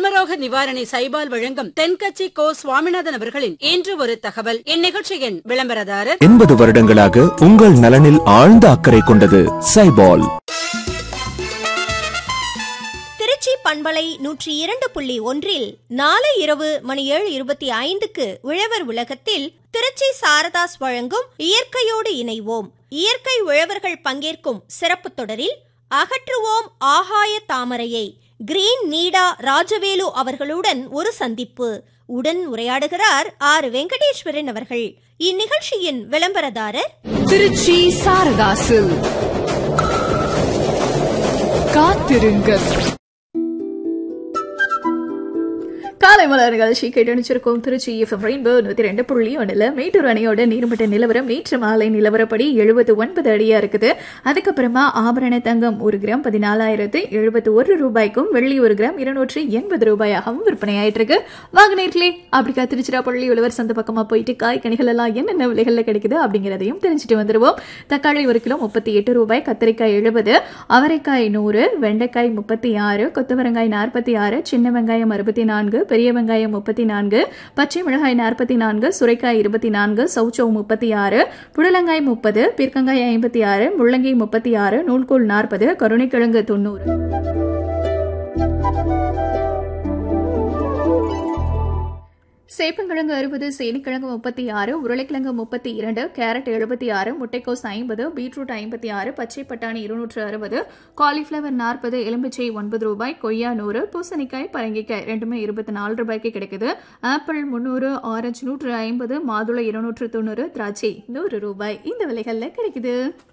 சர்மரோக நிவாரணி சைபால் வழங்கும் தென்கட்சி கோ சுவாமிநாதன் அவர்களின் இன்று ஒரு தகவல் இந்நிகழ்ச்சியின் விளம்பரதாரர் எண்பது வருடங்களாக உங்கள் நலனில் ஆழ்ந்த அக்கறை கொண்டது சைபால் திருச்சி பண்பலை நூற்றி இரண்டு புள்ளி ஒன்றில் நாளை இரவு மணி ஏழு இருபத்தி ஐந்துக்கு உழவர் உலகத்தில் திருச்சி சாரதாஸ் வழங்கும் இயற்கையோடு இணைவோம் இயற்கை உழவர்கள் பங்கேற்கும் சிறப்பு தொடரில் அகற்றுவோம் ஆகாய தாமரையை கிரீன் நீடா ராஜவேலு அவர்களுடன் ஒரு சந்திப்பு உடன் உரையாடுகிறார் ஆர் வெங்கடேஸ்வரன் அவர்கள் இந்நிகழ்ச்சியின் விளம்பரதாரர் திருச்சி சாரதாசு காத்திருங்கள் காலை மலர் நிகழ்ச்சி கேட்டணிச்சிருக்கோம் திருச்சி எஃப்எம் ரெயின்போ நூத்தி ரெண்டு புள்ளி ஒண்ணுல மேட்டூர் அணையோட நீர்மட்ட நிலவரம் நேற்று மாலை நிலவரப்படி எழுபத்து ஒன்பது அடியா இருக்குது அதுக்கப்புறமா ஆபரண தங்கம் ஒரு கிராம் பதினாலாயிரத்து எழுபத்து ஒரு ரூபாய்க்கும் வெள்ளி ஒரு கிராம் இருநூற்றி எண்பது ரூபாயாகவும் விற்பனை ஆயிட்டு இருக்கு வாங்க நேர்களே அப்படிக்கா திருச்சிராப்பள்ளி உழவர் சந்த பக்கமா போயிட்டு காய் கனிகள் எல்லாம் என்னென்ன விலைகள்ல கிடைக்குது அப்படிங்கிறதையும் தெரிஞ்சுட்டு வந்துருவோம் தக்காளி ஒரு கிலோ முப்பத்தி எட்டு ரூபாய் கத்திரிக்காய் எழுபது அவரைக்காய் நூறு வெண்டைக்காய் முப்பத்தி ஆறு கொத்தவரங்காய் நாற்பத்தி ஆறு சின்ன வெங்காயம் அறுபத்தி நான்கு பெரிய வெங்காயம் முப்பத்தி நான்கு பச்சை மிளகாய் நாற்பத்தி நான்கு சுரைக்காய் இருபத்தி நான்கு சௌச்சௌ முப்பத்தி ஆறு புடலங்காய் முப்பது பீர்க்கங்காய் ஐம்பத்தி ஆறு முள்ளங்கி முப்பத்தி ஆறு நூல்கோல் நாற்பது கருணைக்கிழங்கு தொண்ணூறு சேப்பங்கிழங்கு அறுபது சேனிக்கிழங்கு முப்பத்தி ஆறு உருளைக்கிழங்கு முப்பத்தி இரண்டு கேரட் எழுபத்தி ஆறு முட்டைக்கோஸ் ஐம்பது பீட்ரூட் ஐம்பத்தி ஆறு பச்சை பட்டாணி இருநூற்று அறுபது காலிஃப்ளவர் நாற்பது எலும்பிச்சை ஒன்பது ரூபாய் கொய்யா நூறு பூசணிக்காய் பரங்கிக்காய் ரெண்டுமே இருபத்தி நாலு ரூபாய்க்கு கிடைக்குது ஆப்பிள் முந்நூறு ஆரஞ்சு நூற்று ஐம்பது மாதுளை இருநூற்று தொண்ணூறு திராட்சை நூறு ரூபாய் இந்த விலைகளில் கிடைக்குது